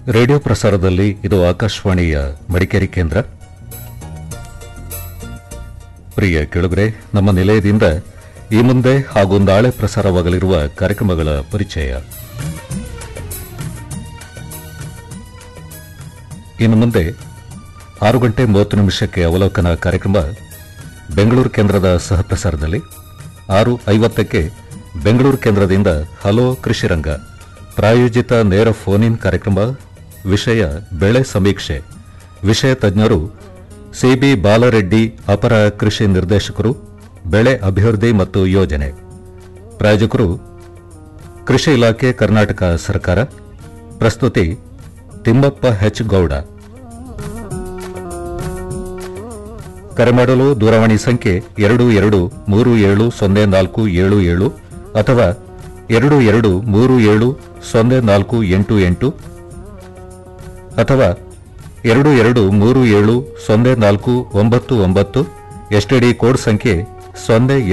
radio ಪ್ರಸಾರದಲ್ಲಿ ಇದು ಆಕಾಶವಾಣಿಯ ಮಡಿಕೇರಿ ಕೇಂದ್ರ ಪ್ರಿಯ ಕೆಳಗರೆ ನಮ್ಮ ನಿಲಯದಿಂದ ಈ ಮುಂದೆ ಹಾಗೂ ನಾಳೆ ಪ್ರಸಾರವಾಗಲಿರುವ ಕಾರ್ಯಕ್ರಮಗಳ ಪರಿಚಯ ಇನ್ನು ಮುಂದೆ ಆರು ಗಂಟೆ ಮೂವತ್ತು ನಿಮಿಷಕ್ಕೆ ಅವಲೋಕನ ಕಾರ್ಯಕ್ರಮ ಬೆಂಗಳೂರು ಕೇಂದ್ರದ ಸಹಪ್ರಸಾರದಲ್ಲಿ ಆರು ಐವತ್ತಕ್ಕೆ ಬೆಂಗಳೂರು ಕೇಂದ್ರದಿಂದ ಹಲೋ ಕೃಷಿರಂಗ ಪ್ರಾಯೋಜಿತ ನೇರ ಫೋನ್ ಇನ್ ಕಾರ್ಯಕ್ರಮ ವಿಷಯ ಬೆಳೆ ಸಮೀಕ್ಷೆ ವಿಷಯ ತಜ್ಞರು ಸಿಬಿ ಬಾಲರೆಡ್ಡಿ ಅಪರ ಕೃಷಿ ನಿರ್ದೇಶಕರು ಬೆಳೆ ಅಭಿವೃದ್ಧಿ ಮತ್ತು ಯೋಜನೆ ಪ್ರಾಯೋಜಕರು ಕೃಷಿ ಇಲಾಖೆ ಕರ್ನಾಟಕ ಸರ್ಕಾರ ಪ್ರಸ್ತುತಿ ತಿಮ್ಮಪ್ಪ ಹೆಚ್ ಗೌಡ ಕರೆ ಮಾಡಲು ದೂರವಾಣಿ ಸಂಖ್ಯೆ ಎರಡು ಎರಡು ಮೂರು ಏಳು ಸೊನ್ನೆ ನಾಲ್ಕು ಏಳು ಏಳು ಅಥವಾ ಎರಡು ಎರಡು ಮೂರು ಏಳು ಸೊನ್ನೆ ನಾಲ್ಕು ಎಂಟು ಎಂಟು ಅಥವಾ ಎರಡು ಎರಡು ಮೂರು ಏಳು ಸೊನ್ನೆ ನಾಲ್ಕು ಒಂಬತ್ತು ಒಂಬತ್ತು ಎಸ್ಟಿಡಿ ಕೋಡ್ ಸಂಖ್ಯೆ ಸೊನ್ನೆ